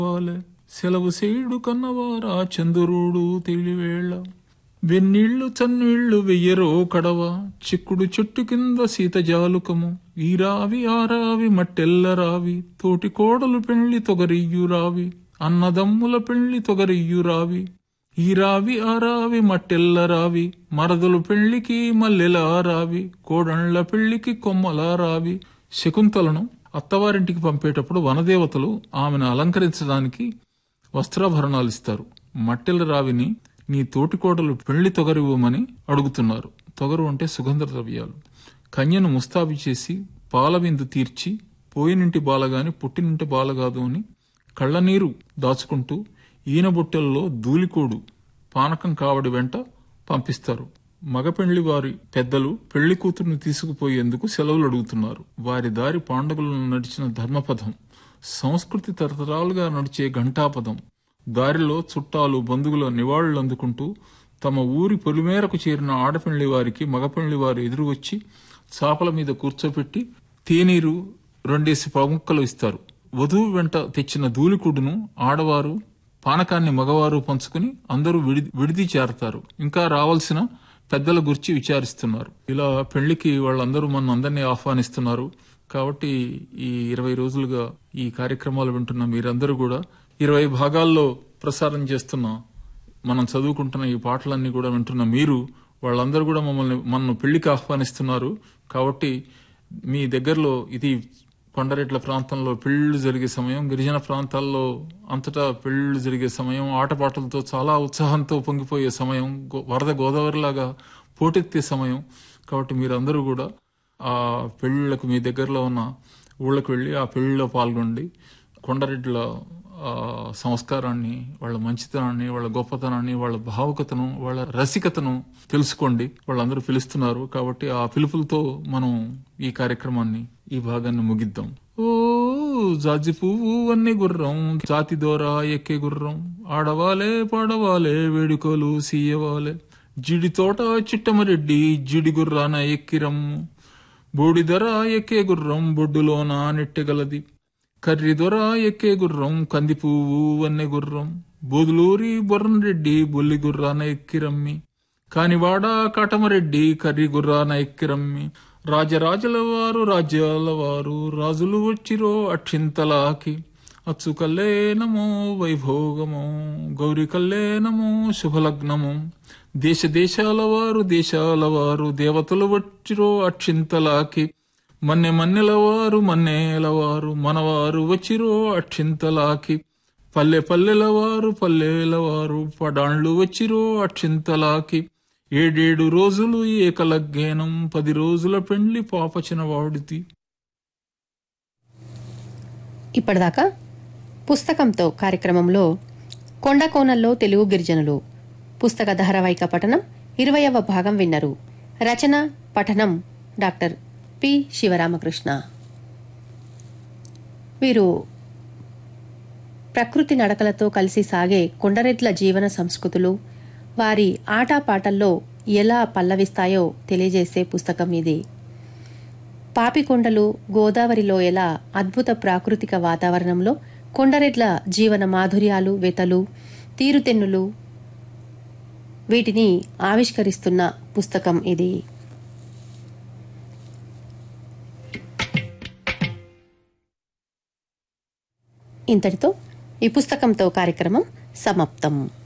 వాలె సెలవు సేడు కన్నవారా చంద్రుడు తెలివేళ వెన్నీళ్లు చన్నీళ్లు వెయ్యరో కడవ చిక్కుడు చెట్టు కింద సీత జాలుకము ఈరావి ఆరావి మట్టెల్ల రావి తోటి కోడలు పెళ్లి తొగరియ్యు రావి అన్నదమ్ముల పెళ్లి తొగరియ్యు రావి ఈరావి ఆరావి మట్టెల్ల రావి మరదలు పెళ్లికి మల్లెలా రావి కోడండ్ల పెళ్లికి కొమ్మలా రావి శకుంతలను అత్తవారింటికి పంపేటప్పుడు వనదేవతలు ఆమెను అలంకరించడానికి వస్త్రాభరణాలు ఇస్తారు మట్టెల రావిని నీ తోటికోడలు పెళ్లి తొగరివ్వమని అడుగుతున్నారు తొగరు అంటే సుగంధ ద్రవ్యాలు కన్యను ముస్తాబి చేసి పాలవిందు తీర్చి పోయినింటి బాలగాని పుట్టినింటి బాలగాదు అని కళ్ళనీరు దాచుకుంటూ ఈయన బుట్టెల్లో ధూళికోడు పానకం కావడి వెంట పంపిస్తారు మగ పెళ్లి వారి పెద్దలు పెళ్లి కూతురుని తీసుకుపోయేందుకు సెలవులు అడుగుతున్నారు వారి దారి పాండవులను నడిచిన ధర్మపథం సంస్కృతి తరతరాలుగా నడిచే ఘంటాపదం దారిలో చుట్టాలు బంధువుల నివాళులు అందుకుంటూ తమ ఊరి పొలిమేరకు చేరిన ఆడపెళ్లి వారికి మగపెళ్లి వారు ఎదురువచ్చి చాపల మీద కూర్చోపెట్టి తేనీరు రెండేసి ప్రముక్కలు ఇస్తారు వధువు వెంట తెచ్చిన ధూళికుడును ఆడవారు పానకాన్ని మగవారు పంచుకుని అందరూ విడి విడిది చేరతారు ఇంకా రావాల్సిన పెద్దల గురించి విచారిస్తున్నారు ఇలా పెళ్లికి వాళ్ళందరూ మన అందరినీ ఆహ్వానిస్తున్నారు కాబట్టి ఈ ఇరవై రోజులుగా ఈ కార్యక్రమాలు వింటున్న మీరందరూ కూడా ఇరవై భాగాల్లో ప్రసారం చేస్తున్న మనం చదువుకుంటున్న ఈ పాటలన్నీ కూడా వింటున్న మీరు వాళ్ళందరూ కూడా మమ్మల్ని మనను పెళ్లికి ఆహ్వానిస్తున్నారు కాబట్టి మీ దగ్గరలో ఇది కొండరెడ్ల ప్రాంతంలో పెళ్లిళ్ళు జరిగే సమయం గిరిజన ప్రాంతాల్లో అంతటా పెళ్లిళ్ళు జరిగే సమయం ఆటపాటలతో చాలా ఉత్సాహంతో పొంగిపోయే సమయం గో- వరద గోదావరిలాగా పోటెత్తే సమయం కాబట్టి మీరందరూ కూడా ఆ పెళ్లిళ్లకు మీ దగ్గరలో ఉన్న ఊళ్ళకు వెళ్ళి ఆ పెళ్లిలో పాల్గొండి కొండరెడ్ల ఆ, సంస్కారాన్ని వాళ్ళ మంచితనాన్ని వాళ్ళ గొప్పతనాన్ని వాళ్ళ భావుకతను వాళ్ళ రసికతను తెలుసుకోండి వాళ్ళందరూ పిలుస్తున్నారు కాబట్టి ఆ పిలుపులతో మనం ఈ కార్యక్రమాన్ని ఈ భాగాన్ని ముగిద్దాం ఓ జాజి పువ్వు అన్ని గుర్రం జాతి దోర ఎక్కే గుర్రం ఆడవాలే పాడవాలే వేడుకలు సీయవాలే జిడి తోట చిట్టమరెడ్డి జిడి గుర్రాన ఎక్కిరమ్ము బూడిదర ఎక్కే గుర్రం బొడ్డులోన నెట్టెగలది కర్రి దొర ఎక్కే గుర్రం కంది పువ్వు వన్నె గుర్రం బోదులూరి బొర్రన్ రెడ్డి బొల్లి గుర్రాన ఎక్కిరమ్మి కానివాడ కాటమరెడ్డి కర్రి గుర్రాన ఎక్కిరమ్మి రాజరాజుల వారు రాజ్యాల వారు రాజులు వచ్చిరో అక్షింతలాకి అచ్చు కల్లేనమో వైభోగమో గౌరి కల్లేనమో శుభలగ్నమో దేశ దేశాల వారు దేశాల వారు దేవతలు వచ్చిరో అక్షింతలాకి మన్నె మన్నెలవారు మన్నేలవారు మనవారు వచ్చిరో అక్షింతలాకి పల్లె పల్లెలవారు పల్లెలవారు పడాండ్లు వచ్చిరో అక్షింతలాకి ఏడేడు రోజులు ఏకలగ్గేనం పది రోజుల పెండ్లి పాపచిన వాడిది ఇప్పటిదాకా పుస్తకంతో కార్యక్రమంలో కొండకోనల్లో తెలుగు గిరిజనులు పుస్తక ధారావాహిక పఠనం ఇరవయవ భాగం విన్నరు రచన పఠనం డాక్టర్ పి శివరామకృష్ణ వీరు ప్రకృతి నడకలతో కలిసి సాగే కొండరెడ్ల జీవన సంస్కృతులు వారి ఆటపాటల్లో ఎలా పల్లవిస్తాయో తెలియజేసే పుస్తకం ఇది పాపికొండలు గోదావరిలో ఎలా అద్భుత ప్రాకృతిక వాతావరణంలో కొండరెడ్ల జీవన మాధుర్యాలు వెతలు తీరుతెన్నులు వీటిని ఆవిష్కరిస్తున్న పుస్తకం ఇది ఇంతటితో ఈ పుస్తకంతో కార్యక్రమం సమాప్తం